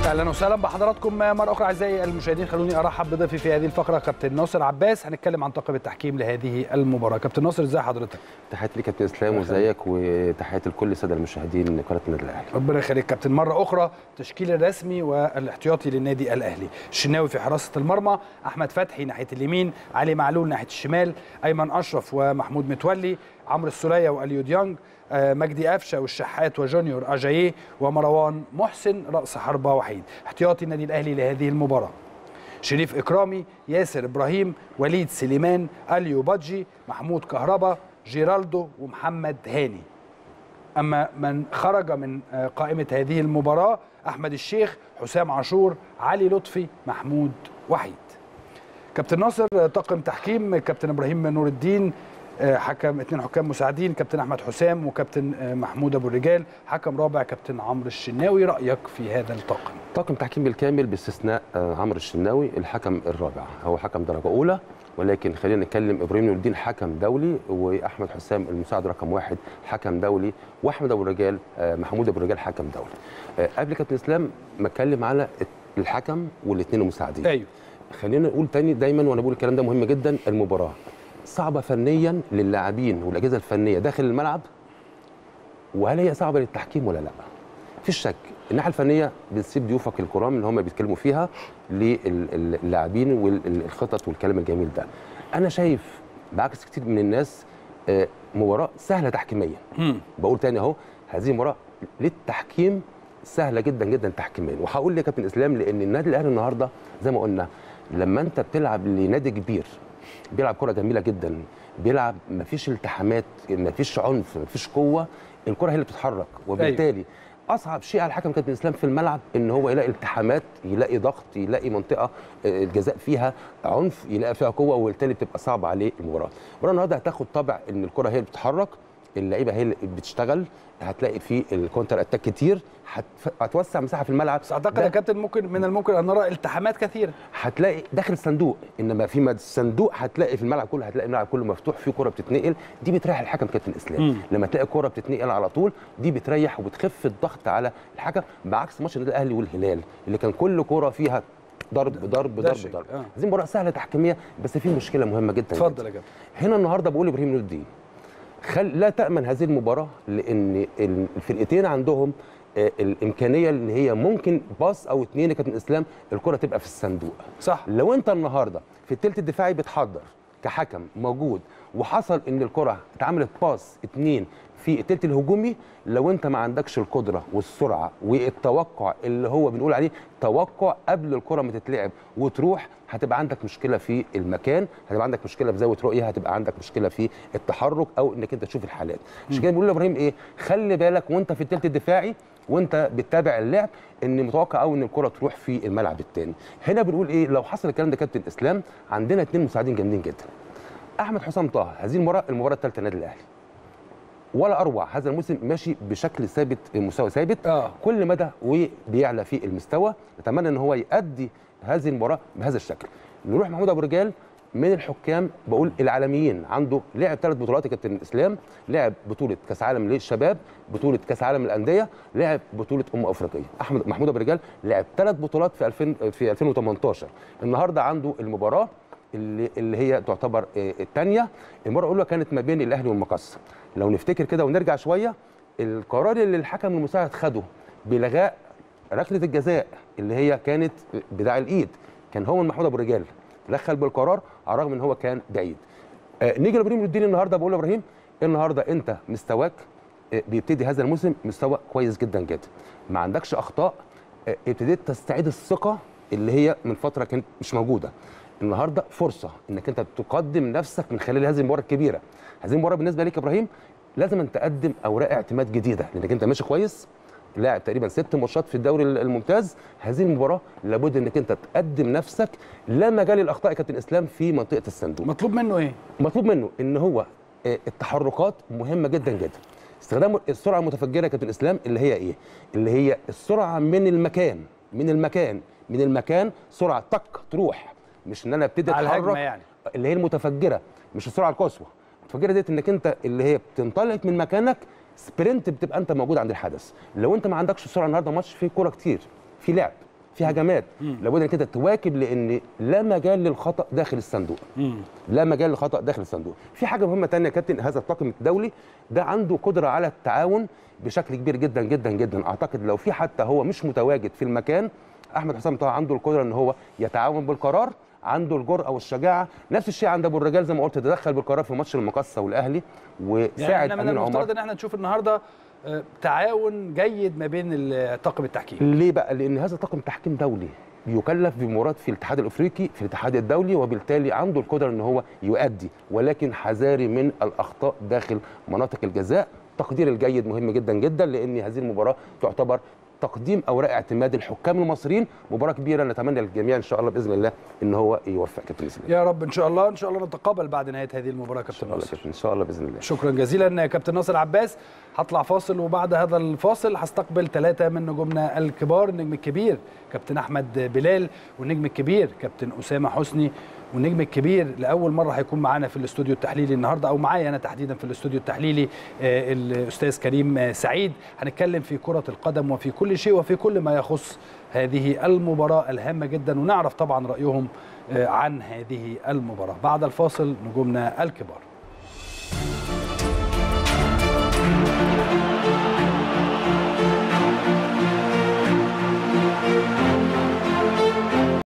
اهلا وسهلا بحضراتكم مره اخرى اعزائي المشاهدين خلوني ارحب بضيفي في هذه الفقره كابتن ناصر عباس هنتكلم عن طاقم التحكيم لهذه المباراه كابتن ناصر ازي حضرتك تحياتي ليك كابتن اسلام وازيك وتحياتي لكل الساده المشاهدين قناه النادي الاهلي ربنا يخليك كابتن مره اخرى التشكيل الرسمي والاحتياطي للنادي الاهلي الشناوي في حراسه المرمى احمد فتحي ناحيه اليمين علي معلول ناحيه الشمال ايمن اشرف ومحمود متولي عمرو السوليه واليو ديانج آه، مجدي قفشه والشحات وجونيور اجاييه ومروان محسن راس حربه وحيد احتياطي النادي الاهلي لهذه المباراه شريف اكرامي ياسر ابراهيم وليد سليمان اليو بادجي محمود كهربا جيرالدو ومحمد هاني اما من خرج من آه، قائمه هذه المباراه احمد الشيخ حسام عاشور علي لطفي محمود وحيد كابتن ناصر آه، طاقم تحكيم كابتن ابراهيم نور الدين آه، حكم اثنين حكام مساعدين كابتن احمد حسام وكابتن آه، محمود ابو الرجال حكم رابع كابتن عمرو الشناوي رايك في هذا الطاقم طاقم تحكيم بالكامل باستثناء آه، عمرو الشناوي الحكم الرابع هو حكم درجه اولى ولكن خلينا نتكلم ابراهيم نور الدين حكم دولي واحمد حسام المساعد رقم واحد حكم دولي واحمد ابو الرجال آه، محمود ابو الرجال حكم دولي آه، قبل كابتن اسلام ما اتكلم على الحكم والاثنين المساعدين ايوه خلينا نقول تاني دايما وانا بقول الكلام ده مهم جدا المباراه صعبه فنيا للاعبين والاجهزه الفنيه داخل الملعب وهل هي صعبه للتحكيم ولا لا؟ مفيش شك الناحيه الفنيه بتسيب ضيوفك الكرام اللي هم بيتكلموا فيها للاعبين والخطط والكلام الجميل ده. انا شايف بعكس كتير من الناس آه، مباراه سهله تحكيميا. مم. بقول تاني اهو هذه مباراه للتحكيم سهله جدا جدا تحكيميا وهقول ليه يا كابتن اسلام لان النادي الاهلي النهارده زي ما قلنا لما انت بتلعب لنادي كبير بيلعب كره جميله جدا بيلعب مفيش التحامات مفيش عنف مفيش قوه الكره هي اللي بتتحرك وبالتالي اصعب شيء على الحكم كابتن اسلام في الملعب ان هو يلاقي التحامات يلاقي ضغط يلاقي منطقه آه، الجزاء فيها عنف يلاقي فيها قوه وبالتالي بتبقى صعبه عليه المباراه المباراه النهارده هتاخد طبع ان الكره هي اللي بتتحرك اللعيبه هي اللي بتشتغل هتلاقي في الكونتر اتاك كتير هتف- هتوسع مساحه في الملعب بس اعتقد ده يا كابتن ممكن من الممكن ان نرى التحامات كثيره هتلاقي داخل الصندوق انما في مد- الصندوق هتلاقي في الملعب كله هتلاقي الملعب كله مفتوح في كره بتتنقل دي بتريح الحكم كابتن اسلام مم. لما تلاقي كره بتتنقل على طول دي بتريح وبتخف الضغط على الحكم بعكس ماتش النادي الاهلي والهلال اللي كان كل كره فيها ضرب ضرب ده ضرب شيء. ضرب آه. دي مباراه سهله تحكيميه بس في مشكله مهمه جدا اتفضل يا كابتن هنا النهارده بقول ابراهيم نور الدين خل لا تامن هذه المباراه لان ال- الفرقتين عندهم آه، الامكانيه ان هي ممكن باص او اتنين يا كابتن اسلام الكره تبقى في الصندوق صح لو انت النهارده في الثلث الدفاعي بتحضر كحكم موجود وحصل ان الكره اتعملت باص اتنين في الثلث الهجومي لو انت ما عندكش القدره والسرعه والتوقع اللي هو بنقول عليه توقع قبل الكره ما تتلعب وتروح هتبقى عندك مشكله في المكان هتبقى عندك مشكله في زاويه رؤيه هتبقى عندك مشكله في التحرك او انك انت تشوف الحالات عشان كده بنقول لابراهيم ايه خلي بالك وانت في الثلث الدفاعي وانت بتتابع اللعب ان متوقع قوي ان الكره تروح في الملعب الثاني هنا بنقول ايه لو حصل الكلام ده كابتن اسلام عندنا اثنين مساعدين جامدين جدا احمد حسام طه هذه المباراه المباراه الثالثه النادي الاهلي ولا اروع هذا الموسم ماشي بشكل ثابت مستوى ثابت اه كل مدى وبيعلى في المستوى نتمنى ان هو يؤدي هذه المباراه بهذا الشكل نروح محمود ابو رجال من الحكام بقول العالميين عنده لعب ثلاث بطولات يا كابتن الاسلام لعب بطوله كاس عالم للشباب بطوله كاس عالم الانديه لعب بطوله امم افريقيه احمد محمود ابو رجال لعب ثلاث بطولات في 2000 في 2018 النهارده عنده المباراه اللي اللي هي تعتبر الثانيه المباراه الاولى كانت ما بين الاهلي والمقصه لو نفتكر كده ونرجع شويه القرار اللي الحكم المساعد خده بلغاء ركله الجزاء اللي هي كانت بداع الايد كان هو محمود ابو رجال دخل بالقرار على الرغم ان هو كان بعيد آه نيجي لابراهيم الدين النهارده بقول له ابراهيم النهارده انت مستواك آه بيبتدي هذا الموسم مستوى كويس جدا جدا ما عندكش اخطاء آه ابتديت تستعيد الثقه اللي هي من فتره كانت مش موجوده النهارده فرصه انك انت تقدم نفسك من خلال هذه المباراه الكبيره هذه المباراه بالنسبه ليك يا ابراهيم لازم أن تقدم اوراق اعتماد جديده لانك انت ماشي كويس لاعب تقريبا ست ماتشات في الدوري الممتاز هذه المباراه لابد انك انت تقدم نفسك لا مجال للاخطاء يا كابتن اسلام في منطقه الصندوق مطلوب منه ايه مطلوب منه ان هو آه، التحركات مهمه جدا جدا استخدام السرعه المتفجره يا كابتن اسلام اللي هي ايه اللي هي السرعه من المكان من المكان من المكان سرعه تك تروح مش ان انا ابتدي على الهجمه اتحرك يعني اللي هي المتفجره مش السرعه القصوى المتفجره ديت انك انت اللي هي بتنطلق من مكانك سبرنت بتبقى انت موجود عند الحدث لو انت ما عندكش سرعه النهارده ماتش فيه كوره كتير في لعب في هجمات لابد انك انت تواكب لان لا مجال للخطا داخل الصندوق مم. لا مجال للخطا داخل الصندوق في حاجه مهمه تانية يا كابتن هذا الطاقم الدولي ده عنده قدره على التعاون بشكل كبير جدا جدا جدا اعتقد لو في حتى هو مش متواجد في المكان احمد حسام طه عنده القدره ان هو يتعاون بالقرار عنده الجرأه والشجاعه نفس الشيء عند ابو الرجال زي ما قلت تدخل بالقرار في ماتش المقصه والاهلي يعني وساعد احنا من امين المفترض عمر ان احنا نشوف النهارده آه، تعاون جيد ما بين ال- طاقم التحكيم ليه بقى؟ لأن هذا طاقم تحكيم دولي يكلف بمباراة في الاتحاد الافريقي في الاتحاد الدولي وبالتالي عنده القدره ان هو يؤدي ولكن حذاري من الاخطاء داخل مناطق الجزاء تقدير الجيد مهم جدا جدا لان هذه المباراه تعتبر تقديم اوراق اعتماد الحكام المصريين مباراه كبيره نتمنى للجميع ان شاء الله باذن الله ان هو يوفق كابتن اسلام يا رب ان شاء الله ان شاء الله نتقابل بعد نهايه هذه المباراه ان كابتن شاء الله ناصر كابتن، ان شاء الله باذن الله شكرا جزيلا يا كابتن ناصر عباس هطلع فاصل وبعد هذا الفاصل هستقبل ثلاثة من نجومنا الكبار النجم الكبير كابتن أحمد بلال والنجم الكبير كابتن أسامة حسني والنجم الكبير لأول مرة هيكون معانا في الاستوديو التحليلي النهاردة أو معايا أنا تحديدا في الاستوديو التحليلي آه، الأستاذ كريم آه، سعيد هنتكلم في كرة القدم وفي كل شيء وفي كل ما يخص هذه المباراة الهامة جدا ونعرف طبعا رأيهم آه، عن هذه المباراة بعد الفاصل نجومنا الكبار